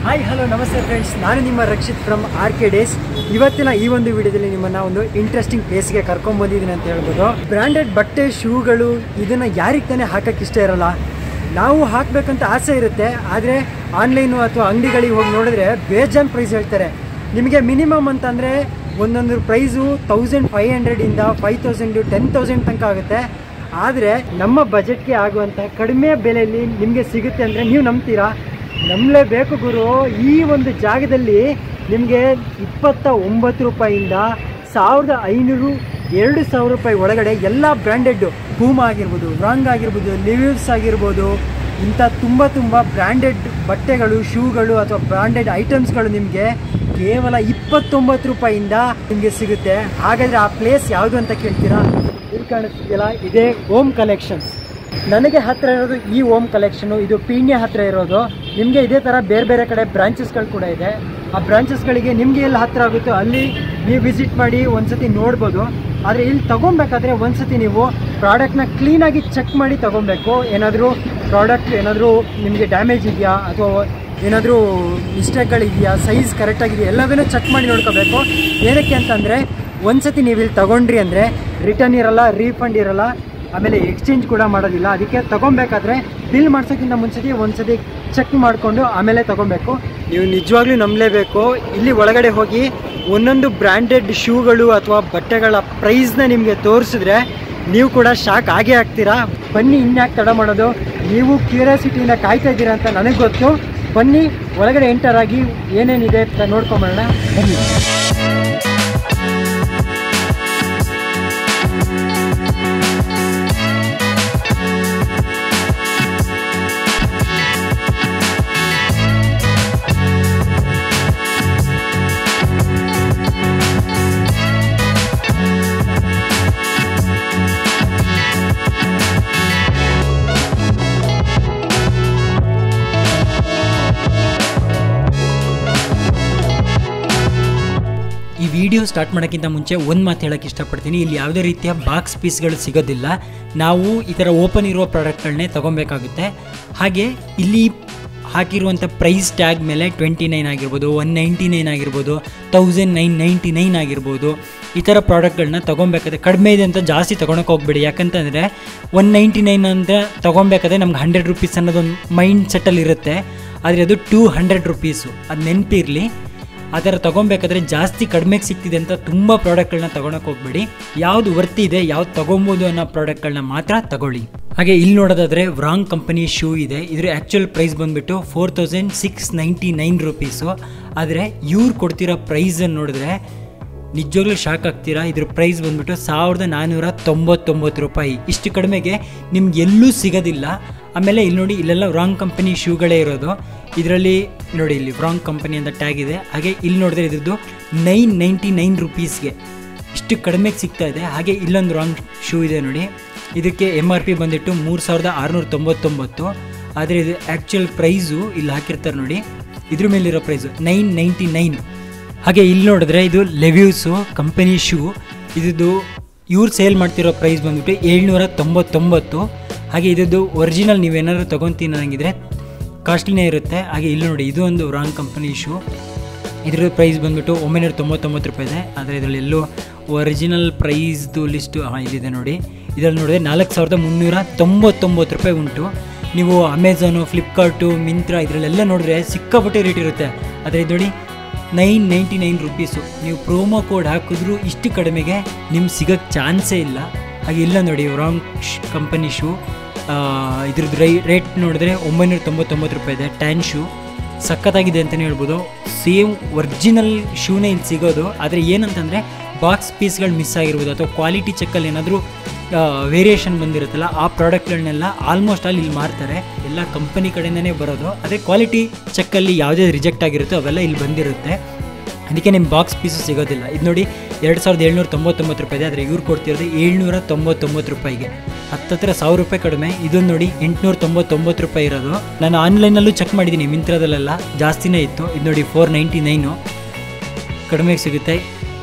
hi hello ನಮಸ್ತೆ friends ನಾನು ನಿಮ್ಮ Rakshit from R K days ಇವತ್ತಿನ ಈ ಒಂದು ವಿಡಿಯೋದಲ್ಲಿ ನಿಮ್ಮನ್ನ ಒಂದು ಇಂಟ್ರೆಸ್ಟಿಂಗ್ ಪ್ಲೇಸ್ಗೆ ಕರ್ಕೊಂಡ್ ಬಂದಿದ್ದೀನಿ ಅಂತ ಹೇಳ್ಬೋದು ಬ್ರ್ಯಾಂಡೆಡ್ ಬಟ್ಟೆ ಶೂಗಳು ಇದನ್ನ ಯಾರಿಗೆ ತಾನೇ ಹಾಕಕ್ಕೆ ಇಷ್ಟ ಇರಲ್ಲ ನಾವು ಹಾಕಬೇಕಂತ ಆಸೆ ಇರುತ್ತೆ ಆದರೆ ಆನ್ಲೈನು ಅಥವಾ ಅಂಗಡಿಗಳಿಗೆ ಹೋಗಿ ನೋಡಿದ್ರೆ ಬೇಜಾನ್ ಪ್ರೈಸ್ ಹೇಳ್ತಾರೆ ನಿಮಗೆ ಮಿನಿಮಮ್ ಅಂತಂದರೆ ಒಂದೊಂದು ಪ್ರೈಸು ತೌಸಂಡ್ ಫೈವ್ ಹಂಡ್ರೆಡಿಂದ ಫೈವ್ ತೌಸಂಡು ಟೆನ್ ತೌಸಂಡ್ ತನಕ ಆಗುತ್ತೆ ಆದರೆ ನಮ್ಮ ಬಜೆಟ್ಗೆ ಆಗುವಂಥ ಕಡಿಮೆ ಬೆಲೆಯಲ್ಲಿ ನಿಮಗೆ ಸಿಗುತ್ತೆ ಅಂದರೆ ನೀವು ನಂಬ್ತೀರಾ ನಂಬಲೇಬೇಕು ಗುರು ಈ ಒಂದು ಜಾಗದಲ್ಲಿ ನಿಮಗೆ ಇಪ್ಪತ್ತ ಒಂಬತ್ತು ರೂಪಾಯಿಂದ ಸಾವಿರದ ಐನೂರು ಎರಡು ಸಾವಿರ ರೂಪಾಯಿ ಒಳಗಡೆ ಎಲ್ಲ ಬ್ರ್ಯಾಂಡೆಡ್ ಪೂಮ ಆಗಿರ್ಬೋದು ರಾಂಗ್ ಆಗಿರ್ಬೋದು ಲಿವ್ಯೂಸ್ ಆಗಿರ್ಬೋದು ಇಂಥ ತುಂಬ ತುಂಬ ಬ್ರ್ಯಾಂಡೆಡ್ ಬಟ್ಟೆಗಳು ಶೂಗಳು ಅಥವಾ ಬ್ರ್ಯಾಂಡೆಡ್ ಐಟಮ್ಸ್ಗಳು ನಿಮಗೆ ಕೇವಲ ಇಪ್ಪತ್ತೊಂಬತ್ತು ರೂಪಾಯಿಂದ ನಿಮಗೆ ಸಿಗುತ್ತೆ ಹಾಗಾದರೆ ಆ ಪ್ಲೇಸ್ ಯಾವುದು ಅಂತ ಕೇಳ್ತೀರಾ ಇಲ್ಲಿ ಕಾಣಿಸ್ತಿದೆಯಲ್ಲ ಇದೇ ಓಮ್ ಕಲೆಕ್ಷನ್ಸ್ ನನಗೆ ಹತ್ತಿರ ಇರೋದು ಈ ಓಮ್ ಕಲೆಕ್ಷನು ಇದು ಪೀಣ್ಯ ಹತ್ತಿರ ಇರೋದು ನಿಮಗೆ ಇದೇ ಥರ ಬೇರೆ ಬೇರೆ ಕಡೆ ಬ್ರಾಂಚಸ್ಗಳು ಕೂಡ ಇದೆ ಆ ಬ್ರಾಂಚಸ್ಗಳಿಗೆ ನಿಮಗೆ ಎಲ್ಲಿ ಹತ್ತಿರ ಆಗುತ್ತೋ ಅಲ್ಲಿ ನೀವು ವಿಸಿಟ್ ಮಾಡಿ ಒಂದ್ಸತಿ ನೋಡ್ಬೋದು ಆದರೆ ಇಲ್ಲಿ ತೊಗೊಬೇಕಾದ್ರೆ ಒಂದ್ಸತಿ ನೀವು ಪ್ರಾಡಕ್ಟ್ನ ಕ್ಲೀನಾಗಿ ಚೆಕ್ ಮಾಡಿ ತೊಗೊಬೇಕು ಏನಾದರೂ ಪ್ರಾಡಕ್ಟ್ ಏನಾದರೂ ನಿಮಗೆ ಡ್ಯಾಮೇಜ್ ಇದೆಯಾ ಅಥವಾ ಏನಾದರೂ ಮಿಸ್ಟೇಕ್ಗಳಿದೆಯಾ ಸೈಜ್ ಕರೆಕ್ಟಾಗಿದೆಯಾ ಎಲ್ಲದನ್ನೂ ಚೆಕ್ ಮಾಡಿ ನೋಡ್ಕೋಬೇಕು ಏನಕ್ಕೆ ಅಂತಂದರೆ ಒಂದ್ಸತಿ ನೀವು ಇಲ್ಲಿ ತೊಗೊಂಡ್ರಿ ಅಂದರೆ ರಿಟರ್ನ್ ಇರಲ್ಲ ರೀಫಂಡ್ ಇರಲ್ಲ ಆಮೇಲೆ ಎಕ್ಸ್ಚೇಂಜ್ ಕೂಡ ಮಾಡೋದಿಲ್ಲ ಅದಕ್ಕೆ ತೊಗೊಬೇಕಾದ್ರೆ ಬಿಲ್ ಮಾಡ್ಸೋಕ್ಕಿಂತ ಮುಂಚೆಗೆ ಒಂದ್ಸತಿ ಚೆಕ್ ಮಾಡಿಕೊಂಡು ಆಮೇಲೆ ತೊಗೊಬೇಕು ನೀವು ನಿಜವಾಗ್ಲೂ ನಂಬಲೇಬೇಕು ಇಲ್ಲಿ ಒಳಗಡೆ ಹೋಗಿ ಒಂದೊಂದು ಬ್ರ್ಯಾಂಡೆಡ್ ಶೂಗಳು ಅಥವಾ ಬಟ್ಟೆಗಳ ಪ್ರೈಸ್ನ ನಿಮಗೆ ತೋರಿಸಿದ್ರೆ ನೀವು ಕೂಡ ಶಾಕ್ ಆಗೇ ಆಗ್ತೀರಾ ಬನ್ನಿ ಇನ್ಯಾಕೆ ತಡ ಮಾಡೋದು ನೀವು ಕ್ಯೂರಿಯಾಸಿಟಿಯಿಂದ ಕಾಯ್ತಾ ಇದ್ದೀರಾ ಅಂತ ನನಗೆ ಗೊತ್ತು ಬನ್ನಿ ಒಳಗಡೆ ಎಂಟರ್ ಆಗಿ ಏನೇನಿದೆ ಅಂತ ನೋಡ್ಕೊಂಬರೋಣ ಬನ್ನಿ ಈ ವಿಡಿಯೋ ಸ್ಟಾರ್ಟ್ ಮಾಡೋಕ್ಕಿಂತ ಮುಂಚೆ ಒಂದು ಮಾತು ಹೇಳೋಕ್ಕೆ ಇಷ್ಟಪಡ್ತೀನಿ ಇಲ್ಲಿ ಯಾವುದೇ ರೀತಿಯ ಬಾಕ್ಸ್ ಪೀಸ್ಗಳು ಸಿಗೋದಿಲ್ಲ ನಾವು ಈ ಥರ ಓಪನ್ ಇರೋ ಪ್ರಾಡಕ್ಟ್ಗಳನ್ನೇ ತೊಗೊಬೇಕಾಗುತ್ತೆ ಹಾಗೆ ಇಲ್ಲಿ ಹಾಕಿರುವಂಥ ಪ್ರೈಸ್ ಟ್ಯಾಗ್ ಮೇಲೆ ಟ್ವೆಂಟಿ ನೈನ್ ಆಗಿರ್ಬೋದು ಒನ್ ನೈಂಟಿ ನೈನ್ ಆಗಿರ್ಬೋದು ತೌಸಂಡ್ ನೈನ್ ನೈಂಟಿ ನೈನ್ ಆಗಿರ್ಬೋದು ಈ ಥರ ಪ್ರಾಡಕ್ಟ್ಗಳನ್ನ ತೊಗೊಬೇಕಾದ್ರೆ ಕಡಿಮೆ ಇದೆ ಅಂತ ಜಾಸ್ತಿ ತೊಗೊಳಕ್ಕೆ ಹೋಗ್ಬೇಡಿ ಯಾಕಂತಂದರೆ ಒನ್ ನೈಂಟಿ ನೈನ್ ಅಂತ ತೊಗೊಬೇಕಾದ್ರೆ ನಮ್ಗೆ ಹಂಡ್ರೆಡ್ ರುಪೀಸ್ ಅನ್ನೋದೊಂದು ಮೈಂಡ್ ಸೆಟ್ಟಲ್ಲಿ ಇರುತ್ತೆ ಆದರೆ ಅದು ಟೂ ಹಂಡ್ರೆಡ್ ರುಪೀಸು ಅದು ನೆನಪಿರಲಿ ಆ ಥರ ತೊಗೊಬೇಕಾದ್ರೆ ಜಾಸ್ತಿ ಕಡಿಮೆಗೆ ಸಿಗ್ತಿದೆ ಅಂತ ತುಂಬ ಪ್ರಾಡಕ್ಟ್ಗಳನ್ನ ತೊಗೊಳಕ್ಕೆ ಹೋಗ್ಬೇಡಿ ಯಾವ್ದು ವರ್ತಿ ಇದೆ ಯಾವ್ದು ತೊಗೊಬೋದು ಅನ್ನೋ ಪ್ರಾಡಕ್ಟ್ಗಳನ್ನ ಮಾತ್ರ ತಗೊಳ್ಳಿ ಹಾಗೆ ಇಲ್ಲಿ ನೋಡೋದಾದರೆ ವ್ರಾಂಗ್ ಕಂಪನಿ ಶೂ ಇದೆ ಇದ್ರ ಆ್ಯಕ್ಚುಯಲ್ ಪ್ರೈಸ್ ಬಂದುಬಿಟ್ಟು four thousand six ninety nine rupees ಆದರೆ ಇವ್ರು ಕೊಡ್ತಿರೋ ಪ್ರೈಸನ್ನು ನೋಡಿದ್ರೆ ನಿಜವಾಗ್ಲೂ ಶಾಕ್ ಆಗ್ತೀರಾ ಇದ್ರ ಪ್ರೈಸ್ ಬಂದ್ಬಿಟ್ಟು ಸಾವಿರದ ನಾನ್ನೂರ ತೊಂಬತ್ತೊಂಬತ್ತು ರೂಪಾಯಿ ಇಷ್ಟು ಕಡಿಮೆಗೆ ನಿಮ್ಗೆ ಎಲ್ಲೂ ಸಿಗೋದಿಲ್ಲ ಆಮೇಲೆ ಇಲ್ಲಿ ನೋಡಿ ಇಲ್ಲೆಲ್ಲ ರಾಂಗ್ ಕಂಪನಿ ಶೂಗಳೇ ಇರೋದು ಇದರಲ್ಲಿ ನೋಡಿ ಇಲ್ಲಿ ರಾಂಗ್ ಕಂಪನಿ ಅಂತ ಟ್ಯಾಗ್ ಇದೆ ಹಾಗೆ ಇಲ್ಲಿ ನೋಡಿದ್ರೆ ಇದ್ರದ್ದು ನೈನ್ ನೈಂಟಿ ನೈನ್ ರುಪೀಸ್ಗೆ ಇಷ್ಟು ಕಡಿಮೆಗೆ ಸಿಗ್ತಾ ಇದೆ ಹಾಗೆ ಇಲ್ಲೊಂದು ರಾಂಗ್ ಶೂ ಇದೆ ನೋಡಿ ಇದಕ್ಕೆ ಎಮ್ ಆರ್ ಪಿ ಬಂದಿಟ್ಟು ಮೂರು ಸಾವಿರದ ಆರುನೂರ ತೊಂಬತ್ತೊಂಬತ್ತು ಆದರೆ ಇದು ಆ್ಯಕ್ಚುಯಲ್ ಪ್ರೈಸು ಇಲ್ಲಿ ಹಾಕಿರ್ತಾರೆ ನೋಡಿ ಇದ್ರ ಮೇಲಿರೋ ಪ್ರೈಸು ನೈನ್ ನೈಂಟಿ ನೈನ್ ಹಾಗೆ ಇಲ್ಲಿ ನೋಡಿದ್ರೆ ಇದು ಲೆವ್ಯೂಸು ಕಂಪನಿ ಶೂ ಇದ್ದು ಇವ್ರು ಸೇಲ್ ಮಾಡ್ತಿರೋ ಪ್ರೈಸ್ ಬಂದ್ಬಿಟ್ಟು ಏಳ್ನೂರ ತೊಂಬತ್ತೊಂಬತ್ತು ಹಾಗೆ ಇದ್ದು ಒರಿಜಿನಲ್ ನೀವೇನಾದ್ರು ತೊಗೊತೀನಿ ಅನ್ನಂಗಿದ್ರೆ ಕಾಸ್ಟ್ಲಿನೇ ಇರುತ್ತೆ ಹಾಗೆ ಇಲ್ಲಿ ನೋಡಿ ಇದು ಒಂದು ರಾಂಗ್ ಕಂಪನಿ ಶೂ ಇದ್ರ ಪ್ರೈಸ್ ಬಂದ್ಬಿಟ್ಟು ಒಂಬೈನೂರ ತೊಂಬತ್ತೊಂಬತ್ತು ರೂಪಾಯಿ ಇದೆ ಆದರೆ ಇದರಲ್ಲಿ ಎಲ್ಲೋ ಒರಿಜಿನಲ್ ಪ್ರೈಸ್ದು ಲಿಸ್ಟು ಹಾಂ ಇಲ್ಲಿದೆ ನೋಡಿ ಇದರಲ್ಲಿ ನೋಡಿದ್ರೆ ನಾಲ್ಕು ಸಾವಿರದ ಮುನ್ನೂರ ತೊಂಬತ್ತೊಂಬತ್ತು ರೂಪಾಯಿ ಉಂಟು ನೀವು ಅಮೆಝಾನು ಫ್ಲಿಪ್ಕಾರ್ಟು ಮಿಂತ್ರಾ ಇದರಲ್ಲೆಲ್ಲ ನೋಡಿದ್ರೆ ಸಿಕ್ಕಾಪಟ್ಟೆ ರೇಟ್ ಇರುತ್ತೆ ಆದರೆ ಇದು ನೋಡಿ ನೈನ್ ನೈಂಟಿ ನೈನ್ ರುಪೀಸು ನೀವು ಪ್ರೋಮೋ ಕೋಡ್ ಹಾಕಿದ್ರೂ ಇಷ್ಟು ಕಡಿಮೆಗೆ ನಿಮ್ಗೆ ಸಿಗೋಕ್ಕೆ ಚಾನ್ಸೇ ಇಲ್ಲ ಹಾಗೆ ಇಲ್ಲ ನೋಡಿ ರಾಂಗ್ ಕಂಪನಿ ಶೂ ಇದ್ರದ್ದು ರೈ ರೇಟ್ ನೋಡಿದ್ರೆ ಒಂಬೈನೂರ ತೊಂಬತ್ತೊಂಬತ್ತು ರೂಪಾಯಿ ಇದೆ ಟ್ಯಾನ್ ಶೂ ಸಖತ್ತಾಗಿದೆ ಅಂತಲೇ ಹೇಳ್ಬೋದು ಸೇಮ್ ಒರಿಜಿನಲ್ ಶೂನೇ ಇಲ್ಲಿ ಸಿಗೋದು ಆದರೆ ಏನಂತಂದರೆ ಬಾಕ್ಸ್ ಪೀಸ್ಗಳು ಮಿಸ್ ಆಗಿರ್ಬೋದು ಅಥವಾ ಕ್ವಾಲಿಟಿ ಚೆಕ್ಕಲ್ಲಿ ಏನಾದರೂ ವೇರಿಯೇಷನ್ ಬಂದಿರುತ್ತಲ್ಲ ಆ ಪ್ರಾಡಕ್ಟ್ಗಳನ್ನೆಲ್ಲ ಆಲ್ಮೋಸ್ಟ್ ಅಲ್ಲಿ ಇಲ್ಲಿ ಮಾರ್ತಾರೆ ಎಲ್ಲ ಕಂಪನಿ ಕಡೆಯಿಂದನೇ ಬರೋದು ಅದೇ ಕ್ವಾಲಿಟಿ ಚೆಕ್ಕಲ್ಲಿ ಯಾವುದೇ ರಿಜೆಕ್ಟ್ ಆಗಿರುತ್ತೋ ಅವೆಲ್ಲ ಇಲ್ಲಿ ಬಂದಿರುತ್ತೆ ಅದಕ್ಕೆ ನಿಮ್ಮ ಬಾಕ್ಸ್ ಪೀಸು ಸಿಗೋದಿಲ್ಲ ಇದು ನೋಡಿ ಎರಡು ಸಾವಿರದ ಏಳ್ನೂರ ತೊಂಬತ್ತೊಂಬತ್ತು ರೂಪಾಯಿ ಇದೆ ಆದರೆ ಇವ್ರು ಕೊಡ್ತಿರೋದು ಏಳ್ನೂರ ತೊಂಬತ್ತೊಂಬತ್ತು ರೂಪಾಯಿಗೆ ಹತ್ತತ್ರ ಸಾವಿರ ರೂಪಾಯಿ ಕಡಿಮೆ ಇದೊಂದು ನೋಡಿ ಎಂಟುನೂರ ತೊಂಬತ್ತೊಂಬತ್ತು ರೂಪಾಯಿ ಇರೋದು ನಾನು ಆನ್ಲೈನಲ್ಲೂ ಚೆಕ್ ಮಾಡಿದ್ದೀನಿ ಮಿಂತ್ರದಲ್ಲೆಲ್ಲ ಜಾಸ್ತಿನೇ ಇತ್ತು ಇದು ನೋಡಿ ಫೋರ್ ನೈಂಟಿ ನೈನು ಕಡಿಮೆಗೆ ಸಿಗುತ್ತೆ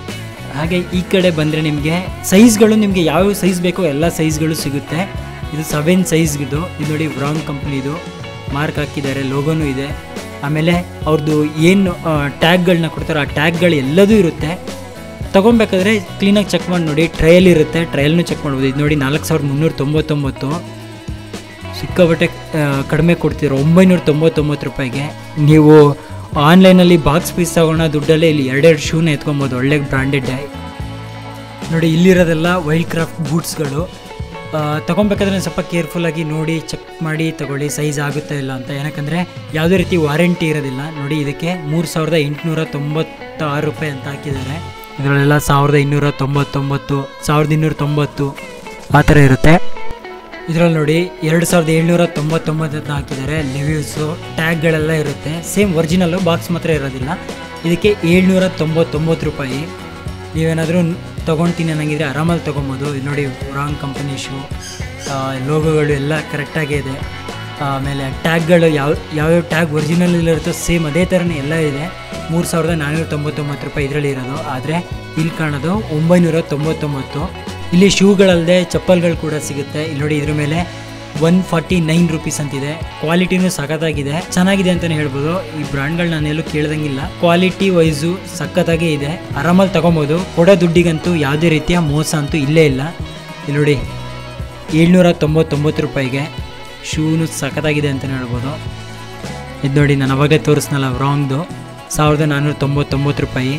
ಹಾಗೆ ಈ ಕಡೆ ಬಂದರೆ ನಿಮಗೆ ಸೈಜ್ಗಳು ನಿಮಗೆ ಯಾವ ಸೈಜ್ ಬೇಕೋ ಎಲ್ಲ ಸೈಜ್ಗಳು ಸಿಗುತ್ತೆ ಇದು ಸೆವೆನ್ ಸೈಜ್ಗಿದು ಇದು ನೋಡಿ ಬ್ರೌನ್ ಕಂಪ್ನಿದು ಮಾರ್ಕ್ ಹಾಕಿದ್ದಾರೆ ಲೋಗೋನು ಇದೆ ಆಮೇಲೆ ಅವ್ರದ್ದು ಏನು ಟ್ಯಾಗ್ಗಳನ್ನ ಕೊಡ್ತಾರೋ ಆ ಟ್ಯಾಗ್ಗಳು ಎಲ್ಲದೂ ಇರುತ್ತೆ ತೊಗೊಬೇಕಾದ್ರೆ ಕ್ಲೀನಾಗಿ ಚೆಕ್ ಮಾಡಿ ನೋಡಿ ಟ್ರಯಲ್ ಇರುತ್ತೆ ಟ್ರಯಲ್ನು ಚೆಕ್ ಮಾಡ್ಬೋದು ಇದು ನೋಡಿ ನಾಲ್ಕು ಸಾವಿರದ ಮುನ್ನೂರ ತೊಂಬತ್ತೊಂಬತ್ತು ಸಿಕ್ಕಾಬಟ್ಟೆ ಆ, ಕಡಿಮೆ ಕೊಡ್ತೀರ ಒಂಬೈನೂರ ತೊಂಬತ್ತೊಂಬತ್ತು ರೂಪಾಯಿಗೆ ನೀವು ಆನ್ಲೈನಲ್ಲಿ ಬಾಕ್ಸ್ ಪೀಸ್ ತಗೊಳ್ಳೋ ದುಡ್ಡಲ್ಲೇ ಇಲ್ಲಿ ಎರಡೆರಡು ಶೂನ ಎತ್ಕೊಬೋದು ಒಳ್ಳೆ ಬ್ರ್ಯಾಂಡೆಡ್ ನೋಡಿ ಇಲ್ಲಿರೋದೆಲ್ಲ ವೈಲ್ಡ್ ಕ್ರಾಫ್ಟ್ ಬೂಟ್ಸ್ಗಳು ತೊಗೊಬೇಕಾದ್ರೆ ಸ್ವಲ್ಪ ಕೇರ್ಫುಲ್ಲಾಗಿ ನೋಡಿ ಚೆಕ್ ಮಾಡಿ ತಗೊಳ್ಳಿ ಸೈಜ್ ಆಗುತ್ತಾ ಇಲ್ಲ ಅಂತ ಏನಕ್ಕಂದರೆ ಯಾವುದೇ ರೀತಿ ವಾರಂಟಿ ಇರೋದಿಲ್ಲ ನೋಡಿ ಇದಕ್ಕೆ ಮೂರು ಸಾವಿರದ ಎಂಟುನೂರ ತೊಂಬತ್ತಾರು ರೂಪಾಯಿ ಅಂತ ಹಾಕಿದ್ದಾರೆ ಇದರಲ್ಲೆಲ್ಲ ಸಾವಿರದ ಇನ್ನೂರ ತೊಂಬತ್ತೊಂಬತ್ತು ಸಾವಿರದ ಇನ್ನೂರ ತೊಂಬತ್ತು ಆ ಥರ ಇರುತ್ತೆ ಇದರಲ್ಲಿ ನೋಡಿ ಎರಡು ಸಾವಿರದ ಏಳ್ನೂರ ತೊಂಬತ್ತೊಂಬತ್ತು ಅಂತ ಹಾಕಿದ್ದಾರೆ ಲಿವ್ಯೂಸು ಟ್ಯಾಗ್ಗಳೆಲ್ಲ ಇರುತ್ತೆ ಸೇಮ್ ಒರಿಜಿನಲ್ಲು ಬಾಕ್ಸ್ ಮಾತ್ರ ಇರೋದಿಲ್ಲ ಇದಕ್ಕೆ ಏಳ್ನೂರ ತೊಂಬತ್ತೊಂಬತ್ತು ರೂಪಾಯಿ ನೀವೇನಾದರೂ ತೊಗೊಳ್ತೀನಿ ಅನ್ನಂಗಿದ್ರೆ ಆರಾಮಲ್ಲಿ ತೊಗೊಬೋದು ಇದು ನೋಡಿ ರಾಂಗ್ ಕಂಪನಿ ಶೂ ಲೋಗೋಗಳು ಎಲ್ಲ ಕರೆಕ್ಟಾಗೇ ಇದೆ ಆಮೇಲೆ ಟ್ಯಾಗ್ಗಳು ಯಾವ ಯಾವ್ಯಾವ ಟ್ಯಾಗ್ ಒರಿಜಿನಲ್ಲಿರುತ್ತೋ ಸೇಮ್ ಅದೇ ಥರನೇ ಎಲ್ಲ ಇದೆ ಮೂರು ಸಾವಿರದ ನಾನ್ನೂರ ತೊಂಬತ್ತೊಂಬತ್ತು ರೂಪಾಯಿ ಇದರಲ್ಲಿ ಇರೋದು ಆದರೆ ಇಲ್ಲಿ ಕಾಣೋದು ಒಂಬೈನೂರ ತೊಂಬತ್ತೊಂಬತ್ತು ಇಲ್ಲಿ ಶೂಗಳಲ್ಲದೆ ಚಪ್ಪಲ್ಗಳು ಕೂಡ ಸಿಗುತ್ತೆ ಇಲ್ಲಿ ನೋಡಿ ಇದ್ರ ಮೇಲೆ ಒನ್ ಫಾರ್ಟಿ ನೈನ್ ರುಪೀಸ್ ಅಂತಿದೆ ಕ್ವಾಲಿಟಿನೂ ಸಖತ್ತಾಗಿದೆ ಚೆನ್ನಾಗಿದೆ ಅಂತಲೇ ಹೇಳ್ಬೋದು ಈ ಬ್ರ್ಯಾಂಡ್ಗಳು ನಾನೆಲ್ಲೂ ಕೇಳ್ದಂಗಿಲ್ಲ ಕ್ವಾಲಿಟಿ ವೈಸು ಸಖತ್ತಾಗೇ ಇದೆ ಆರಾಮಲ್ಲಿ ತಗೊಬೋದು ಕೊಡೋ ದುಡ್ಡಿಗಂತೂ ಯಾವುದೇ ರೀತಿಯ ಮೋಸ ಅಂತೂ ಇಲ್ಲೇ ಇಲ್ಲ ಇಲ್ಲಿ ನೋಡಿ ಏಳ್ನೂರ ತೊಂಬತ್ತೊಂಬತ್ತು ರೂಪಾಯಿಗೆ ಶೂನು ಸಖತ್ತಾಗಿದೆ ಅಂತಲೇ ಹೇಳ್ಬೋದು ಇದು ನೋಡಿ ನಾನು ಅವಾಗೇ ತೋರಿಸ್ನಲ್ಲ ರಾಂಗ್ದು ಸಾವಿರದ ನಾನ್ನೂರ ತೊಂಬತ್ತೊಂಬತ್ತು ರೂಪಾಯಿ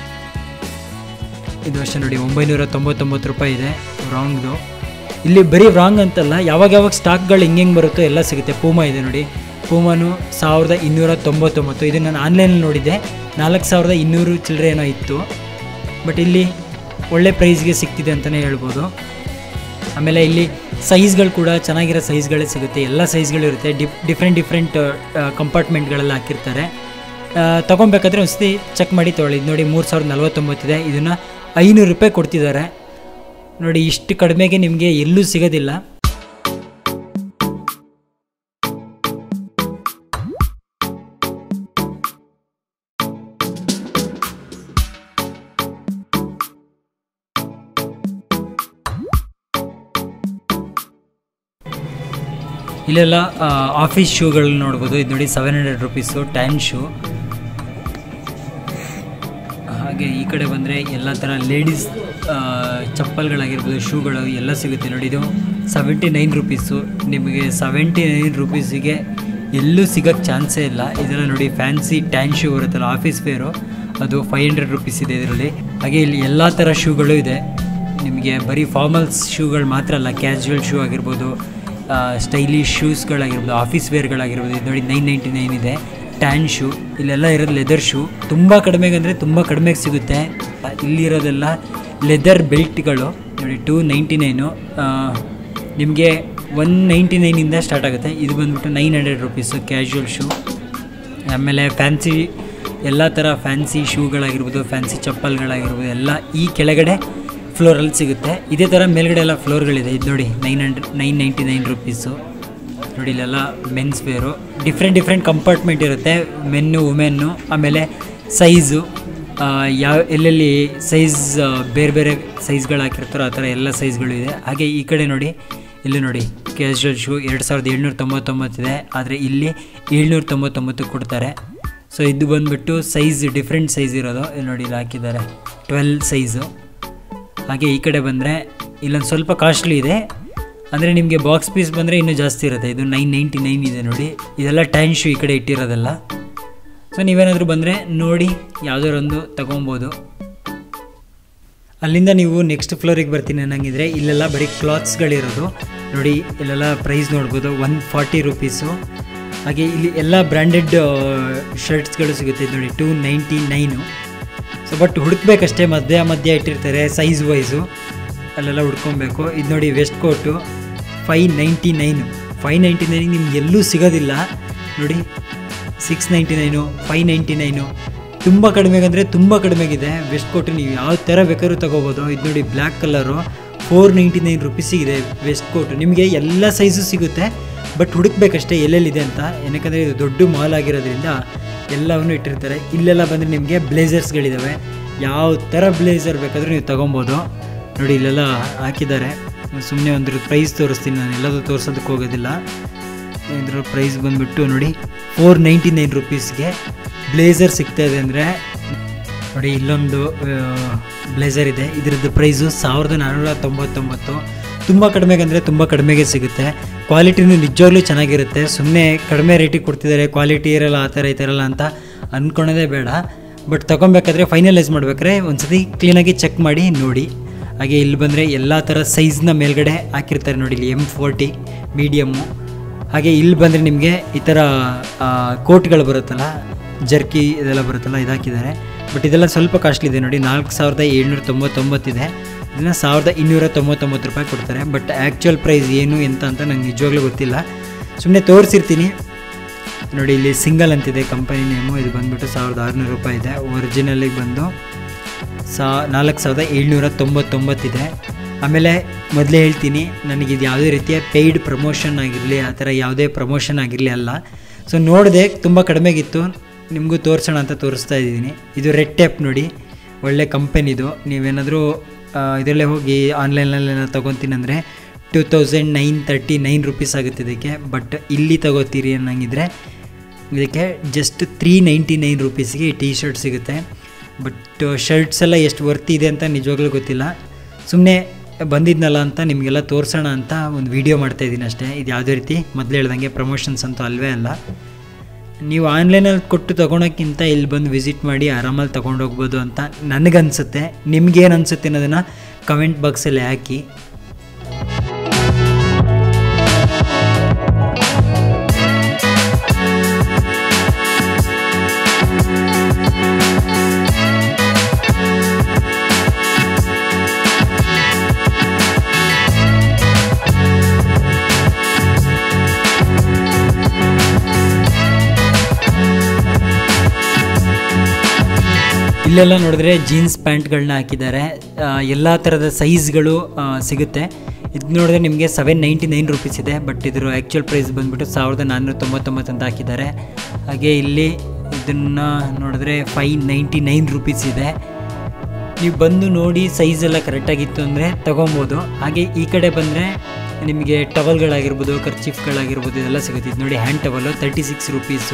ಇದು ಅಷ್ಟೇ ನೋಡಿ ಒಂಬೈನೂರ ತೊಂಬತ್ತೊಂಬತ್ತು ರೂಪಾಯಿ ಇದೆ ರಾಂಗ್ದು ಇಲ್ಲಿ ಬರೀ ರಾಂಗ್ ಅಂತಲ್ಲ ಯಾವಾಗ ಯಾವಾಗ ಸ್ಟಾಕ್ಗಳು ಹೆಂಗೆ ಹೆಂಗೆ ಬರುತ್ತೋ ಎಲ್ಲ ಸಿಗುತ್ತೆ ಪೂಮಾ ಇದೆ ನೋಡಿ ಪೂಮಾನು ಸಾವಿರದ ಇನ್ನೂರ ತೊಂಬತ್ತೊಂಬತ್ತು ಇದು ನಾನು ಆನ್ಲೈನಲ್ಲಿ ನೋಡಿದ್ದೆ ನಾಲ್ಕು ಸಾವಿರದ ಇನ್ನೂರು ಚಿಲ್ಲರೆ ಏನೋ ಇತ್ತು ಬಟ್ ಇಲ್ಲಿ ಒಳ್ಳೆ ಪ್ರೈಸ್ಗೆ ಸಿಗ್ತಿದೆ ಅಂತಲೇ ಹೇಳ್ಬೋದು ಆಮೇಲೆ ಇಲ್ಲಿ ಸೈಜ್ಗಳು ಕೂಡ ಚೆನ್ನಾಗಿರೋ ಸೈಜ್ಗಳೇ ಸಿಗುತ್ತೆ ಎಲ್ಲ ಸೈಜ್ಗಳಿರುತ್ತೆ ಡಿಫ್ ಡಿಫ್ರೆಂಟ್ ಡಿಫ್ರೆಂಟ್ ಕಂಪಾರ್ಟ್ಮೆಂಟ್ಗಳೆಲ್ಲ ಹಾಕಿರ್ತಾರೆ ಆ, ತಗೊಬೇಕಾದ್ರೆ ಒಂದ್ಸತಿ ಚೆಕ್ ಮಾಡಿ ತೊಗೊಳ್ಳಿ ಇದು ನೋಡಿ ಮೂರು ಸಾವಿರದ ನಲ್ವತ್ತೊಂಬತ್ತಿದೆ ಇದನ್ನು ಐನೂರು ರೂಪಾಯಿ ಕೊಡ್ತಿದ್ದಾರೆ ನೋಡಿ ಇಷ್ಟು ಕಡಿಮೆಗೆ ನಿಮಗೆ ಎಲ್ಲೂ ಸಿಗೋದಿಲ್ಲ ಇಲ್ಲೆಲ್ಲ ಆಫೀಸ್ ಶೂಗಳು ನೋಡ್ಬೋದು ಇದು ನೋಡಿ seven hundred rupees tan shoe ಹಾಗೆ ಈ ಕಡೆ ಬಂದರೆ ಎಲ್ಲ ಥರ ಲೇಡೀಸ್ ಚಪ್ಪಲ್ಗಳಾಗಿರ್ಬೋದು ಶೂಗಳು ಎಲ್ಲ ಸಿಗುತ್ತೆ ನೋಡಿ ಇದು ಸೆವೆಂಟಿ ನೈನ್ ರುಪೀಸು ನಿಮಗೆ ಸೆವೆಂಟಿ ನೈನ್ ರುಪೀಸಿಗೆ ಎಲ್ಲೂ ಸಿಗೋಕ್ಕೆ ಚಾನ್ಸೇ ಇಲ್ಲ ಇದೆಲ್ಲ ನೋಡಿ ಫ್ಯಾನ್ಸಿ ಟ್ಯಾನ್ ಶೂ ಬರುತ್ತಲ್ಲ ಆಫೀಸ್ ವೇರು ಅದು ಫೈವ್ ಹಂಡ್ರೆಡ್ ರುಪೀಸ್ ಇದೆ ಇದರಲ್ಲಿ ಹಾಗೆ ಇಲ್ಲಿ ಎಲ್ಲ ಥರ ಶೂಗಳು ಇದೆ ನಿಮಗೆ ಬರೀ ಫಾರ್ಮಲ್ಸ್ ಶೂಗಳು ಮಾತ್ರ ಅಲ್ಲ ಕ್ಯಾಶುವಲ್ ಶೂ ಆಗಿರ್ಬೋದು ಸ್ಟೈಲಿಶ್ ಶೂಸ್ಗಳಾಗಿರ್ಬೋದು ಆಫೀಸ್ ವೇರ್ಗಳಾಗಿರ್ಬೋದು ಇದು ನೋಡಿ ನೈನ್ ನೈಂಟಿ ನೈನ್ ಇದೆ ಟ್ಯಾನ್ ಶೂ ಇಲ್ಲೆಲ್ಲ ಇರೋದು ಲೆದರ್ ಶೂ ತುಂಬ ಕಡಿಮೆಗೆ ಅಂದರೆ ತುಂಬ ಕಡಿಮೆಗೆ ಸಿಗುತ್ತೆ ಇಲ್ಲಿರೋದೆಲ್ಲ ಲೆದರ್ ಬೆಲ್ಟ್ಗಳು ನೋಡಿ ಟೂ ನೈಂಟಿ ನೈನು ನಿಮಗೆ ಒನ್ ನೈಂಟಿ ನೈನಿಂದ ಸ್ಟಾರ್ಟ್ ಆಗುತ್ತೆ ಇದು ಬಂದ್ಬಿಟ್ಟು nine hundred rupees casual shoe ಆಮೇಲೆ ಫ್ಯಾನ್ಸಿ ಎಲ್ಲ ಥರ ಫ್ಯಾನ್ಸಿ ಶೂಗಳಾಗಿರ್ಬೋದು ಫ್ಯಾನ್ಸಿ ಚಪ್ಪಲ್ಗಳಾಗಿರ್ಬೋದು ಎಲ್ಲ ಈ ಕೆಳಗಡೆ ಫ್ಲೋರಲ್ಲಿ ಸಿಗುತ್ತೆ ಇದೇ ಥರ ಮೇಲ್ಗಡೆ ಎಲ್ಲ ಫ್ಲೋರ್ಗಳಿದೆ ಇದು ನೋಡಿ nine hundred nine ninety nine rupees ನೋಡಿ ಇಲ್ಲೆಲ್ಲ men's wear different different compartment ಇರುತ್ತೆ ಮೆನ್ನು ವುಮೆನ್ನು ಆಮೇಲೆ ಸೈಜು ಯಾವ ಎಲ್ಲೆಲ್ಲಿ ಸೈಜ್ ಬೇರೆ ಬೇರೆ ಸೈಜ್ಗಳು ಹಾಕಿರ್ತಾರೋ ಆ ಥರ ಎಲ್ಲ ಸೈಜ್ಗಳು ಇದೆ ಹಾಗೆ ಈ ಕಡೆ ನೋಡಿ ಇಲ್ಲಿ ನೋಡಿ ಕ್ಯಾಶುವಲ್ ಶೂ ಎರಡು ಸಾವಿರದ ಏಳ್ನೂರ ತೊಂಬತ್ತೊಂಬತ್ತಿದೆ ಆದರೆ ಇಲ್ಲಿ ಏಳ್ನೂರ ತೊಂಬತ್ತೊಂಬತ್ತು ಕೊಡ್ತಾರೆ ಸೊ ಇದು ಬಂದುಬಿಟ್ಟು ಸೈಜ್ ಡಿಫ್ರೆಂಟ್ ಸೈಜ್ ಇರೋದು ಇಲ್ಲಿ ನೋಡಿ ಇಲ್ಲಿ ಹಾಕಿದ್ದಾರೆ ಟ್ವೆಲ್ ಸೈಜು ಹಾಗೆ ಈ ಕಡೆ ಬಂದರೆ ಇಲ್ಲೊಂದು ಸ್ವಲ್ಪ ಕಾಸ್ಟ್ಲಿ ಇದೆ ಅಂದರೆ ನಿಮಗೆ ಬಾಕ್ಸ್ ಪೀಸ್ ಬಂದರೆ ಇನ್ನೂ ಜಾಸ್ತಿ ಇರುತ್ತೆ ಇದು ನೈನ್ ನೈಂಟಿ ನೈನ್ ಇದೆ ನೋಡಿ ಇದೆಲ್ಲ ಟ್ಯಾನ್ ಶೂ ಈ ಕಡೆ ಇಟ್ಟಿರೋದಲ್ಲ ಸೊ ನೀವೇನಾದರೂ ಬಂದರೆ ನೋಡಿ ಯಾವುದಾರೊಂದು ತಗೊಬೋದು ಅಲ್ಲಿಂದ ನೀವು ನೆಕ್ಸ್ಟ್ ಫ್ಲೋರಿಗೆ ಬರ್ತೀನಿ ಅನ್ನಂಗಿದ್ರೆ ಇಲ್ಲೆಲ್ಲ ಬರೀ ಕ್ಲಾತ್ಸ್ಗಳಿರೋದು ನೋಡಿ ಇಲ್ಲೆಲ್ಲ ಪ್ರೈಸ್ ನೋಡ್ಬೋದು ಒನ್ ಫಾರ್ಟಿ ರುಪೀಸು ಹಾಗೆ ಇಲ್ಲಿ ಎಲ್ಲ ಬ್ರ್ಯಾಂಡೆಡ್ ಶರ್ಟ್ಸ್ಗಳು ಸಿಗುತ್ತೆ ಇದು ನೋಡಿ two ninety nine so but ಹುಡುಕ್ಬೇಕಷ್ಟೇ ಮಧ್ಯ ಮಧ್ಯ ಇಟ್ಟಿರ್ತಾರೆ ಸೈಜ್ ವೈಸು ಅಲ್ಲೆಲ್ಲ ಹುಡ್ಕೊಬೇಕು ಇದು ನೋಡಿ vest coat five ninety nine five ninety ನೈನಿಗೆ ನಿಮ್ಗೆ ಎಲ್ಲೂ ಸಿಗೋದಿಲ್ಲ ನೋಡಿ six ninety nine five ninety nine ತುಂಬ ಕಡಿಮೆಗೆ ಅಂದರೆ ತುಂಬ ಕಡಿಮೆಗಿದೆ ವೆಸ್ಟ್ ಕೋಟು ನೀವು ಯಾವ ಥರ ಬೇಕಾದ್ರೂ ತೊಗೋಬೋದು ಇದು ನೋಡಿ black colour four ninety nine ರುಪೀಸಿಗಿದೆ ವೆಸ್ಟ್ ಕೋಟು ನಿಮಗೆ ಎಲ್ಲ ಸೈಜು ಸಿಗುತ್ತೆ ಬಟ್ ಹುಡುಕ್ಬೇಕಷ್ಟೇ ಎಲ್ಲೆಲ್ಲಿದೆ ಅಂತ ಏನಕ್ಕಂದರೆ ಇದು ದೊಡ್ಡ ಮಾಲ್ ಆಗಿರೋದ್ರಿಂದ ಎಲ್ಲವನ್ನು ಇಟ್ಟಿರ್ತಾರೆ ಇಲ್ಲೆಲ್ಲ ಬಂದರೆ ನಿಮಗೆ ಬ್ಲೇಸರ್ಸ್ಗಳಿದ್ದಾವೆ ಯಾವ ಥರ ಬ್ಲೇಸರ್ ಬೇಕಾದರೂ ನೀವು ತೊಗೊಬೋದು ನೋಡಿ ಇಲ್ಲೆಲ್ಲ ಹಾಕಿದ್ದಾರೆ ಸುಮ್ಮನೆ ಒಂದು ಪ್ರೈಸ್ ತೋರಿಸ್ತೀನಿ ನಾನು ಎಲ್ಲದೂ ತೋರಿಸೋದಕ್ಕೆ ಹೋಗೋದಿಲ್ಲ ಇದ್ರ ಪ್ರೈಸ್ ಬಂದುಬಿಟ್ಟು ನೋಡಿ ಫೋರ್ ನೈಂಟಿ ನೈನ್ ರುಪೀಸ್ಗೆ ಬ್ಲೇಸರ್ ಸಿಗ್ತಾ ಇದೆ ಅಂದರೆ ನೋಡಿ ಇಲ್ಲೊಂದು ಬ್ಲೇಸರ್ ಇದೆ ಇದ್ರದ್ದು ಪ್ರೈಸು ಸಾವಿರದ ನಾನ್ನೂರ ತೊಂಬತ್ತೊಂಬತ್ತು ತುಂಬ ಕಡಿಮೆಗೆ ಅಂದರೆ ತುಂಬ ಕಡಿಮೆಗೆ ಸಿಗುತ್ತೆ ಕ್ವಾಲಿಟಿನೂ ನಿಜವಾಗ್ಲೂ ಚೆನ್ನಾಗಿರುತ್ತೆ ಸುಮ್ಮನೆ ಕಡಿಮೆ ರೇಟಿಗೆ ಕೊಡ್ತಿದ್ದಾರೆ ಕ್ವಾಲಿಟಿ ಇರಲ್ಲ ಆ ಥರ ಈ ಥರ ಇರಲ್ಲ ಅಂತ ಅಂದ್ಕೊಳೋದೇ ಬೇಡ ಬಟ್ ತೊಗೊಬೇಕಾದ್ರೆ ಫೈನಲೈಸ್ ಮಾಡ್ಬೇಕಾದ್ರೆ ಒಂದ್ಸತಿ ಕ್ಲೀನಾಗಿ ಚೆಕ್ ಮಾಡಿ ನೋಡಿ ಹಾಗೆ ಇಲ್ಲಿ ಬಂದರೆ ಎಲ್ಲ ಥರ ಸೈಜ್ನ ಮೇಲ್ಗಡೆ ಹಾಕಿರ್ತಾರೆ ನೋಡಿ ಇಲ್ಲಿ ಎಮ್ ಫೋರ್ಟಿ ಮೀಡಿಯಮ್ಮು ಹಾಗೆ ಇಲ್ಲಿ ಬಂದರೆ ನಿಮಗೆ ಈ ಥರ ಕೋಟ್ಗಳು ಬರುತ್ತಲ್ಲ ಜರ್ಕಿ ಇದೆಲ್ಲ ಬರುತ್ತಲ್ಲ ಇದು ಹಾಕಿದ್ದಾರೆ ಬಟ್ ಇದೆಲ್ಲ ಸ್ವಲ್ಪ ಕಾಸ್ಟ್ಲಿ ಇದೆ ನೋಡಿ ನಾಲ್ಕು ಸಾವಿರದ ಏಳ್ನೂರ ತೊಂಬತ್ತೊಂಬತ್ತಿದೆ ಇದನ್ನು ಸಾವಿರದ ಇನ್ನೂರ ತೊಂಬತ್ತೊಂಬತ್ತು ರೂಪಾಯಿ ಕೊಡ್ತಾರೆ ಬಟ್ ಆ್ಯಕ್ಚುಯಲ್ ಪ್ರೈಸ್ ಏನು ಎಂತ ಅಂತ ನಂಗೆ ನಿಜವಾಗ್ಲೂ ಗೊತ್ತಿಲ್ಲ ಸುಮ್ಮನೆ ತೋರಿಸಿರ್ತೀನಿ ನೋಡಿ ಇಲ್ಲಿ ಸಿಂಗಲ್ ಅಂತಿದೆ ಕಂಪನಿ ನೇಮು ಇದು ಬಂದುಬಿಟ್ಟು ಸಾವಿರದ ಆರುನೂರು ರೂಪಾಯಿ ಇದೆ ಒರಿಜಿನಲಿಗೆ ಬಂದು ಸಾ ನಾಲ್ಕು ಸಾವಿರದ ಏಳ್ನೂರ ತೊಂಬತ್ತೊಂಬತ್ತಿದೆ ಆಮೇಲೆ ಮೊದಲೇ ಹೇಳ್ತೀನಿ ನನಗೆ ಇದು ಯಾವುದೇ ರೀತಿಯ ಪೇಯ್ಡ್ ಪ್ರಮೋಷನ್ ಆಗಿರಲಿ ಆ ಥರ ಯಾವುದೇ ಪ್ರಮೋಷನ್ ಆಗಿರಲಿ ಅಲ್ಲ ಸೊ ನೋಡಿದೆ ತುಂಬ ಕಡಿಮೆಗಿತ್ತು ನಿಮಗೂ ತೋರಿಸೋಣ ಅಂತ ತೋರಿಸ್ತಾ ಇದ್ದೀನಿ ಇದು ರೆಡ್ ಟೇಪ್ ನೋಡಿ ಒಳ್ಳೆ ಕಂಪನಿದು ನೀವೇನಾದರೂ ಇದರಲ್ಲೇ ಹೋಗಿ ಆನ್ಲೈನಲ್ಲಿ ತೊಗೊತೀನಿ ಅಂದರೆ two thousand nine thirty nine rupees ಆಗುತ್ತೆ ಇದಕ್ಕೆ ಬಟ್ ಇಲ್ಲಿ ತಗೋತೀರಿ ಅನ್ನಂಗಿದ್ರೆ ಇದಕ್ಕೆ ಜಸ್ಟ್ ತ್ರೀ ನೈಂಟಿ ನೈನ್ ರುಪೀಸ್ಗೆ ಈ ಟಿ ಶರ್ಟ್ ಸಿಗುತ್ತೆ ಬಟ್ ಶರ್ಟ್ಸ್ ಎಲ್ಲ ಎಷ್ಟು ವರ್ತ್ ಇದೆ ಅಂತ ನಿಜವಾಗ್ಲೂ ಗೊತ್ತಿಲ್ಲ ಸುಮ್ಮನೆ ಬಂದಿದ್ನಲ್ಲ ಅಂತ ನಿಮಗೆಲ್ಲ ತೋರಿಸೋಣ ಅಂತ ಒಂದು ವೀಡಿಯೋ ಮಾಡ್ತಾಯಿದ್ದೀನಿ ಅಷ್ಟೇ ಇದು ಯಾವುದೇ ರೀತಿ ಮೊದಲು ಹೇಳ್ದಂಗೆ ಪ್ರಮೋಷನ್ಸ್ ಅಂತೂ ಅಲ್ವೇ ಅಲ್ಲ ನೀವು ಆನ್ಲೈನಲ್ಲಿ ಕೊಟ್ಟು ತೊಗೊಳಕ್ಕಿಂತ ಇಲ್ಲಿ ಬಂದು ವಿಸಿಟ್ ಮಾಡಿ ಆರಾಮಲ್ಲಿ ತೊಗೊಂಡು ಹೋಗ್ಬೋದು ಅಂತ ನನಗನ್ಸುತ್ತೆ ನಿಮ್ಗೇನು ಅನಿಸುತ್ತೆ ಅನ್ನೋದನ್ನು ಕಮೆಂಟ್ ಬಾಕ್ಸಲ್ಲಿ ಹಾಕಿ ಇಲ್ಲೆಲ್ಲ ನೋಡಿದ್ರೆ ಜೀನ್ಸ್ ಪ್ಯಾಂಟ್ಗಳನ್ನ ಹಾಕಿದ್ದಾರೆ ಎಲ್ಲ ಥರದ ಸೈಜ್ಗಳು ಸಿಗುತ್ತೆ ಇದು ನೋಡಿದ್ರೆ ನಿಮಗೆ ಸೆವೆನ್ ನೈಂಟಿ ನೈನ್ ರುಪೀಸ್ ಇದೆ ಬಟ್ ಇದ್ರ ಆ್ಯಕ್ಚುಯಲ್ ಪ್ರೈಸ್ ಬಂದುಬಿಟ್ಟು ಸಾವಿರದ ನಾನ್ನೂರ ತೊಂಬತ್ತೊಂಬತ್ತು ಅಂತ ಹಾಕಿದ್ದಾರೆ ಹಾಗೆ ಇಲ್ಲಿ ಇದನ್ನು ನೋಡಿದ್ರೆ ಫೈ ನೈಂಟಿ ನೈನ್ ರುಪೀಸ್ ಇದೆ ನೀವು ಬಂದು ನೋಡಿ ಸೈಜ್ ಎಲ್ಲ ಕರೆಕ್ಟಾಗಿತ್ತು ಅಂದರೆ ತೊಗೊಬೋದು ಹಾಗೆ ಈ ಕಡೆ ಬಂದರೆ ನಿಮಗೆ ಟವಲ್ಗಳಾಗಿರ್ಬೋದು ಕರ್ಚೀಫ್ಗಳಾಗಿರ್ಬೋದು ಇದೆಲ್ಲ ಸಿಗುತ್ತೆ ಇದು ನೋಡಿ hand towel thirty six rupees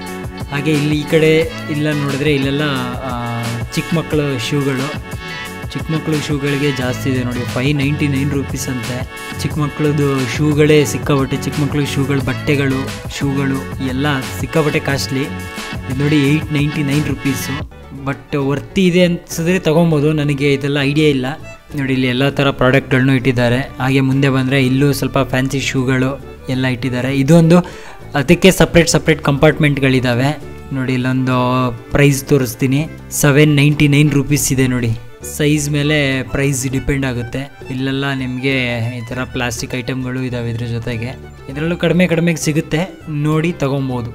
ಹಾಗೆ ಇಲ್ಲಿ ಈ ಕಡೆ ಇಲ್ಲ ನೋಡಿದ್ರೆ ಇಲ್ಲೆಲ್ಲ ಆ, ಚಿಕ್ಕ ಮಕ್ಕಳು ಶೂಗಳು ಚಿಕ್ಕ ಮಕ್ಕಳು ಶೂಗಳಿಗೆ ಜಾಸ್ತಿ ಇದೆ ನೋಡಿ ಫೈ ನೈಂಟಿ ನೈನ್ ರುಪೀಸ್ ಅಂತೆ ಚಿಕ್ಕ ಮಕ್ಕಳದು ಶೂಗಳೇ ಸಿಕ್ಕಾಪಟ್ಟೆ ಚಿಕ್ಕ ಮಕ್ಕಳು ಶೂಗಳು ಬಟ್ಟೆಗಳು ಶೂಗಳು ಎಲ್ಲ ಸಿಕ್ಕಾಪಟ್ಟೆ ಕಾಸ್ಟ್ಲಿ ಇದು ನೋಡಿ eight ninety nine rupees but worthy ಇದೆ ಅನ್ಸಿದ್ರೆ ತೊಗೊಬೋದು ನನಗೆ ಇದೆಲ್ಲ ಐಡಿಯಾ ಇಲ್ಲ ನೋಡಿ ಇಲ್ಲಿ ಎಲ್ಲ ಥರ ಪ್ರಾಡಕ್ಟ್ಗಳನ್ನು ಇಟ್ಟಿದ್ದಾರೆ ಹಾಗೆ ಮುಂದೆ ಬಂದರೆ ಇಲ್ಲೂ ಸ್ವಲ್ಪ ಫ್ಯಾನ್ಸಿ ಶೂಗಳು ಎಲ್ಲ ಇಟ್ಟಿದ್ದಾರೆ ಇದೊಂದು ಅದಕ್ಕೆ ಸಪ್ರೇಟ್ ಸಪ್ರೇಟ್ ಕಂಪಾರ್ಟ್ಮೆಂಟ್ಗಳಿದ್ದಾವೆ ನೋಡಿ ಇಲ್ಲೊಂದು ಪ್ರೈಸ್ ತೋರಿಸ್ತೀನಿ ಸೆವೆನ್ ನೈಂಟಿ ನೈನ್ ರುಪೀಸ್ ಇದೆ ನೋಡಿ ಸೈಜ್ ಮೇಲೆ ಪ್ರೈಸ್ ಡಿಪೆಂಡ್ ಆಗುತ್ತೆ ಇಲ್ಲೆಲ್ಲ ನಿಮಗೆ ಈ ಥರ ಪ್ಲಾಸ್ಟಿಕ್ ಐಟಮ್ಗಳು ಇದ್ದಾವೆ ಇದ್ರ ಜೊತೆಗೆ ಇದರಲ್ಲೂ ಕಡಿಮೆ ಕಡಿಮೆಗೆ ಸಿಗುತ್ತೆ ನೋಡಿ ತೊಗೊಬೋದು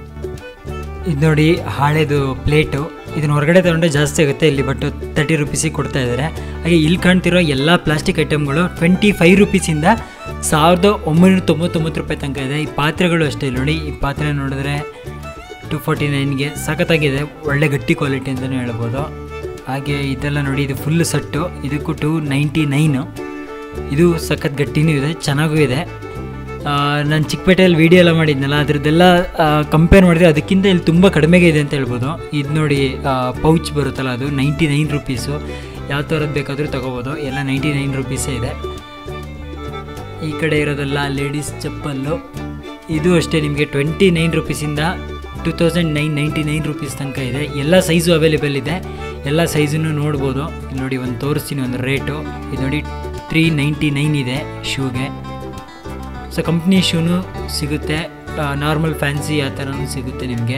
ಇದು ನೋಡಿ ಹಾಳೆದು ಪ್ಲೇಟು ಇದನ್ನ ಹೊರಗಡೆ ತಗೊಂಡ್ರೆ ಜಾಸ್ತಿ ಆಗುತ್ತೆ ಇಲ್ಲಿ ಬಟ್ ತರ್ಟಿ ರುಪೀಸಿಗೆ ಕೊಡ್ತಾ ಇದ್ದಾರೆ ಹಾಗೆ ಇಲ್ಲಿ ಕಾಣ್ತಿರೋ ಎಲ್ಲ ಪ್ಲಾಸ್ಟಿಕ್ ಐಟಮ್ಗಳು ಟ್ವೆಂಟಿ ಫೈವ್ ರುಪೀಸಿಂದ ಸಾವಿರದ ಒಂಬೈನೂರ ತೊಂಬತ್ತೊಂಬತ್ತು ರೂಪಾಯಿ ತನಕ ಇದೆ ಈ ಪಾತ್ರೆಗಳು ಅಷ್ಟೇ ಇಲ್ಲಿ ನೋಡಿ ಈ ಪಾತ್ರೆ ನೋಡಿದ್ರೆ ಟು ಫಾರ್ಟಿ ನೈನ್ಗೆ ಸಖತ್ತಾಗಿದೆ ಒಳ್ಳೆ ಗಟ್ಟಿ ಕ್ವಾಲಿಟಿ ಅಂತಲೇ ಹೇಳ್ಬೋದು ಹಾಗೆ ಇದೆಲ್ಲ ನೋಡಿ ಇದು ಫುಲ್ ಸೆಟ್ಟು ಇದಕ್ಕೂ ಟು ನೈಂಟಿ ನೈನು ಇದು ಸಖತ್ ಗಟ್ಟಿನೂ ಇದೆ ಚೆನ್ನಾಗೂ ಇದೆ ನಾನು ಚಿಕ್ಕಪೇಟೆಯಲ್ಲಿ ವೀಡಿಯೋ ಎಲ್ಲ ಮಾಡಿದ್ನಲ್ಲ ಅದ್ರದ್ದೆಲ್ಲ ಕಂಪೇರ್ ಮಾಡಿದ್ರೆ ಅದಕ್ಕಿಂತ ಇಲ್ಲಿ ತುಂಬ ಕಡಿಮೆಗೆ ಇದೆ ಅಂತ ಹೇಳ್ಬೋದು ಇದು ನೋಡಿ ಪೌಚ್ ಬರುತ್ತಲ್ಲ ಅದು ನೈಂಟಿ ನೈನ್ ರುಪೀಸು ಯಾವ ಥರದ್ದು ಬೇಕಾದರೂ ತೊಗೋಬೋದು ಎಲ್ಲ ನೈಂಟಿ ನೈನ್ ರುಪೀಸೇ ಇದೆ ಈ ಕಡೆ ಇರೋದೆಲ್ಲ ಲೇಡೀಸ್ ಚಪ್ಪಲ್ಲು ಇದು ಅಷ್ಟೇ ನಿಮಗೆ ಟ್ವೆಂಟಿ ನೈನ್ ರುಪೀಸಿಂದ two thousand nine ninety nine rupees ತನಕ ಇದೆ ಎಲ್ಲ ಸೈಜು ಅವೈಲೇಬಲ್ ಇದೆ ಎಲ್ಲ ಸೈಜನ್ನು ನೋಡ್ಬೋದು ಇಲ್ಲಿ ನೋಡಿ ಒಂದು ತೋರಿಸ್ತೀನಿ ಒಂದು ರೇಟು ಇದು ನೋಡಿ ತ್ರೀ ನೈಂಟಿ ನೈನ್ ಇದೆ ಶೂಗೆ ಸೊ ಕಂಪ್ನಿ ಶೂನು ಸಿಗುತ್ತೆ ನಾರ್ಮಲ್ ಫ್ಯಾನ್ಸಿ ಆ ಥರನೂ ಸಿಗುತ್ತೆ ನಿಮಗೆ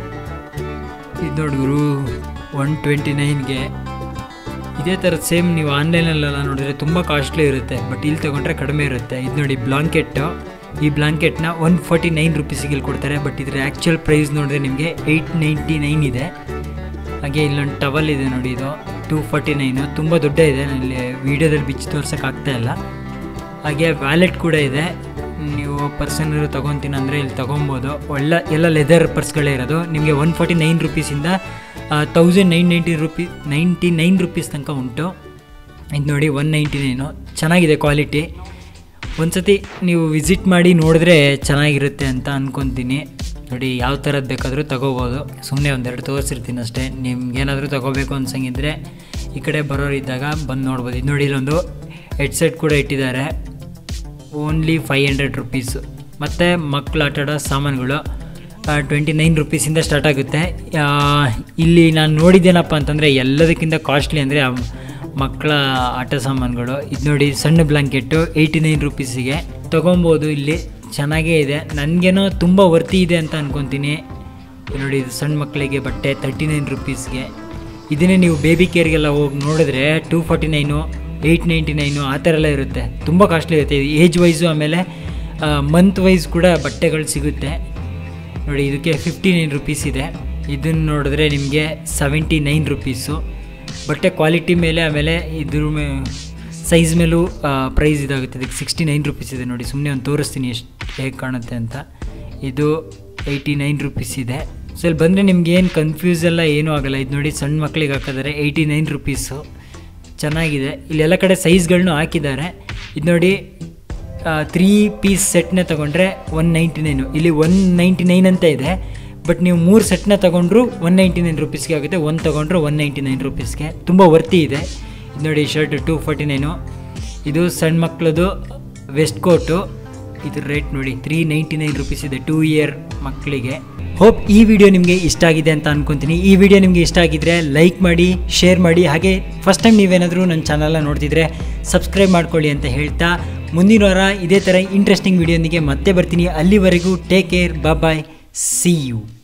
ಇದು ನೋಡಿ ಗುರು ಒನ್ ಟ್ವೆಂಟಿ ನೈನ್ಗೆ ಇದೇ ಥರದ ಸೇಮ್ ನೀವು ಆನ್ಲೈನಲ್ಲೆಲ್ಲ ನೋಡಿದ್ರೆ ತುಂಬ ಕಾಸ್ಟ್ಲಿ ಇರುತ್ತೆ ಬಟ್ ಇಲ್ಲಿ ತೊಗೊಂಡ್ರೆ ಕಡಿಮೆ ಇರುತ್ತೆ ಇದು ನೋಡಿ ಬ್ಲಾಂಕೆಟ್ಟು ಈ ಬ್ಲಾಂಕೆಟ್ನ ಒನ್ ಫಾರ್ಟಿ ನೈನ್ ರುಪೀಸಿಗೆ ಇಲ್ಲಿ ಕೊಡ್ತಾರೆ ಬಟ್ ಇದ್ರ ಆ್ಯಕ್ಚುಯಲ್ ಪ್ರೈಸ್ ನೋಡಿದ್ರೆ ನಿಮಗೆ ಏಯ್ಟ್ ನೈಂಟಿ ನೈನ್ ಇದೆ ಹಾಗೆ ಇಲ್ಲೊಂದು ಟವಲ್ ಇದೆ ನೋಡಿ ಇದು ಟೂ ಫಾರ್ಟಿ ನೈನು ತುಂಬ ದೊಡ್ಡ ಇದೆ ನಾನು ಇಲ್ಲಿ ವೀಡಿಯೋದಲ್ಲಿ ಬಿಚ್ಚಿ ತೋರ್ಸೋಕ್ಕಾಗ್ತಾ ಇಲ್ಲ ಹಾಗೆ ವ್ಯಾಲೆಟ್ ಕೂಡ ಇದೆ ನೀವು ಪರ್ಸನ್ ತೊಗೊತೀನಿ ಅಂದರೆ ಇಲ್ಲಿ ತೊಗೊಬೋದು ಒಳ್ಳೆ ಎಲ್ಲ ಲೆದರ್ ಪರ್ಸ್ಗಳೇ ಇರೋದು ನಿಮಗೆ ಒನ್ ಫಾರ್ಟಿ ನೈನ್ ರುಪೀಸಿಂದ thousand nine ninety rupee ninety nine rupees ತನಕ ಉಂಟು ಇದು ನೋಡಿ ಒನ್ ನೈಂಟಿ ನೈನು ಚೆನ್ನಾಗಿದೆ ಕ್ವಾಲಿಟಿ ಒಂದ್ಸತಿ ನೀವು ವಿಸಿಟ್ ಮಾಡಿ ನೋಡಿದ್ರೆ ಚೆನ್ನಾಗಿರುತ್ತೆ ಅಂತ ಅಂದ್ಕೊತೀನಿ ನೋಡಿ ಯಾವ ಥರದ್ದು ಬೇಕಾದರೂ ತಗೋಬೋದು ಸುಮ್ಮನೆ ಒಂದೆರಡು ತೋರಿಸಿರ್ತೀನಿ ಅಷ್ಟೇ ನಿಮ್ಗೇನಾದರೂ ತಗೋಬೇಕು ಅನ್ಸಂಗಿದ್ರೆ ಈ ಕಡೆ ಬರೋರು ಇದ್ದಾಗ ಬಂದು ನೋಡ್ಬೋದು ಇದು ನೋಡಿ ಇಲ್ಲೊಂದು ಹೆಡ್ಸೆಟ್ ಕೂಡ ಇಟ್ಟಿದ್ದಾರೆ ಓನ್ಲಿ ಫೈವ್ ಹಂಡ್ರೆಡ್ ರುಪೀಸು ಮತ್ತು ಮಕ್ಕಳು ಆಟಾಡೋ ಸಾಮಾನುಗಳು ಟ್ವೆಂಟಿ ನೈನ್ ರುಪೀಸಿಂದ ಸ್ಟಾರ್ಟ್ ಆಗುತ್ತೆ ಆ, ಇಲ್ಲಿ ನಾನು ನೋಡಿದ್ದೇನಪ್ಪ ಅಂತಂದರೆ ಎಲ್ಲದಕ್ಕಿಂತ ಕಾಸ್ಟ್ಲಿ ಅಂದರೆ ಮಕ್ಕಳ ಆಟ ಸಾಮಾನುಗಳು ಇದು ನೋಡಿ ಸಣ್ಣ ಬ್ಲಾಂಕೆಟ್ಟು ಏಯ್ಟಿ ನೈನ್ ರುಪೀಸಿಗೆ ತೊಗೊಬೋದು ಇಲ್ಲಿ ಚೆನ್ನಾಗೇ ಇದೆ ನನಗೇನೋ ತುಂಬ ವರ್ತಿ ಇದೆ ಅಂತ ಅನ್ಕೊತೀನಿ ಇಲ್ಲಿ ನೋಡಿ ಇದು ಸಣ್ಣ ಮಕ್ಕಳಿಗೆ ಬಟ್ಟೆ ತರ್ಟಿ ನೈನ್ ರುಪೀಸ್ಗೆ ಇದನ್ನೇ ನೀವು ಬೇಬಿ ಕೇರ್ಗೆಲ್ಲ ಹೋಗಿ ನೋಡಿದ್ರೆ two forty nine eight ninety nine ಆ ಥರ ಎಲ್ಲ ಇರುತ್ತೆ ತುಂಬ ಕಾಸ್ಟ್ಲಿ ಇರುತ್ತೆ ಇದು ಏಜ್ ವೈಸು ಆಮೇಲೆ ಮಂತ್ ವೈಸ್ ಕೂಡ ಬಟ್ಟೆಗಳು ಸಿಗುತ್ತೆ ನೋಡಿ ಇದಕ್ಕೆ ಫಿಫ್ಟಿ ನೈನ್ ರುಪೀಸ್ ಇದೆ ಇದನ್ನು ನೋಡಿದ್ರೆ ನಿಮಗೆ ಸೆವೆಂಟಿ ನೈನ್ ರುಪೀಸು ಬಟ್ಟೆ ಕ್ವಾಲಿಟಿ ಮೇಲೆ ಆಮೇಲೆ ಇದ್ರ ಮೇ ಸೈಜ್ ಮೇಲೂ ಪ್ರೈಸ್ ಇದಾಗುತ್ತೆ ಇದಕ್ಕೆ ಸಿಕ್ಸ್ಟಿ ನೈನ್ ರುಪೀಸ್ ಇದೆ ನೋಡಿ ಸುಮ್ಮನೆ ಒಂದು ತೋರಿಸ್ತೀನಿ ಎಷ್ಟು ಹೇಗೆ ಕಾಣುತ್ತೆ ಅಂತ ಇದು ಏಯ್ಟಿ ನೈನ್ ರುಪೀಸ್ ಇದೆ ಸೊ ಇಲ್ಲಿ ಬಂದರೆ ನಿಮ್ಗೆ ಏನು ಕನ್ಫ್ಯೂಸ್ ಎಲ್ಲ ಏನೂ ಆಗಲ್ಲ ಇದು ನೋಡಿ ಸಣ್ಣ ಮಕ್ಕಳಿಗೆ ಹಾಕಿದ್ದಾರೆ ಏಯ್ಟಿ ನೈನ್ ರುಪೀಸು ಚೆನ್ನಾಗಿದೆ ಇಲ್ಲೆಲ್ಲ ಕಡೆ ಸೈಜ್ಗಳನ್ನೂ ಹಾಕಿದ್ದಾರೆ ಇದು ನೋಡಿ ತ್ರೀ ಪೀಸ್ ಸೆಟ್ನ ತೊಗೊಂಡ್ರೆ ಒನ್ ನೈಂಟಿ ನೈನು ಇಲ್ಲಿ ಒನ್ ನೈಂಟಿ ನೈನ್ ಅಂತ ಇದೆ ಬಟ್ ನೀವು ಮೂರು ಸೆಟ್ನ ತೊಗೊಂಡ್ರು ಒನ್ ನೈಂಟಿ ನೈನ್ ರುಪೀಸ್ಗೆ ಆಗುತ್ತೆ ಒಂದು ತೊಗೊಂಡ್ರು ಒನ್ ನೈಂಟಿ ನೈನ್ ರುಪೀಸ್ಗೆ ತುಂಬ ವರ್ತಿ ಇದೆ ಇದು ನೋಡಿ ಶರ್ಟ್ ಟೂ ಫಾರ್ಟಿ ನೈನು ಇದು ಸಣ್ಣ ಮಕ್ಕಳದು ವೆಸ್ಟ್ ಕೋಟು ಇದ್ರ ರೇಟ್ ನೋಡಿ ತ್ರೀ ನೈಂಟಿ ನೈನ್ ರುಪೀಸ್ ಇದೆ ಟೂ ಇಯರ್ ಮಕ್ಕಳಿಗೆ ಹೋಪ್ ಈ ವಿಡಿಯೋ ನಿಮಗೆ ಇಷ್ಟ ಆಗಿದೆ ಅಂತ ಅನ್ಕೊತೀನಿ ಈ ವಿಡಿಯೋ ನಿಮಗೆ ಇಷ್ಟ ಆಗಿದ್ರೆ ಲೈಕ್ ಮಾಡಿ ಶೇರ್ ಮಾಡಿ ಹಾಗೆ ಫಸ್ಟ್ ಟೈಮ್ ನೀವೇನಾದರೂ ನನ್ನ ಚಾನಲ್ನ ನೋಡ್ತಿದ್ರೆ ಸಬ್ಸ್ಕ್ರೈಬ್ ಮಾಡ್ಕೊಳ್ಳಿ ಅಂತ ಹೇಳ್ತಾ ಮುಂದಿನ ವಾರ ಇದೇ ಥರ ಇಂಟ್ರೆಸ್ಟಿಂಗ್ ವಿಡಿಯೋನಿಗೆ ಮತ್ತೆ ಬರ್ತೀನಿ ಅಲ್ಲಿವರೆಗೂ take care bye see you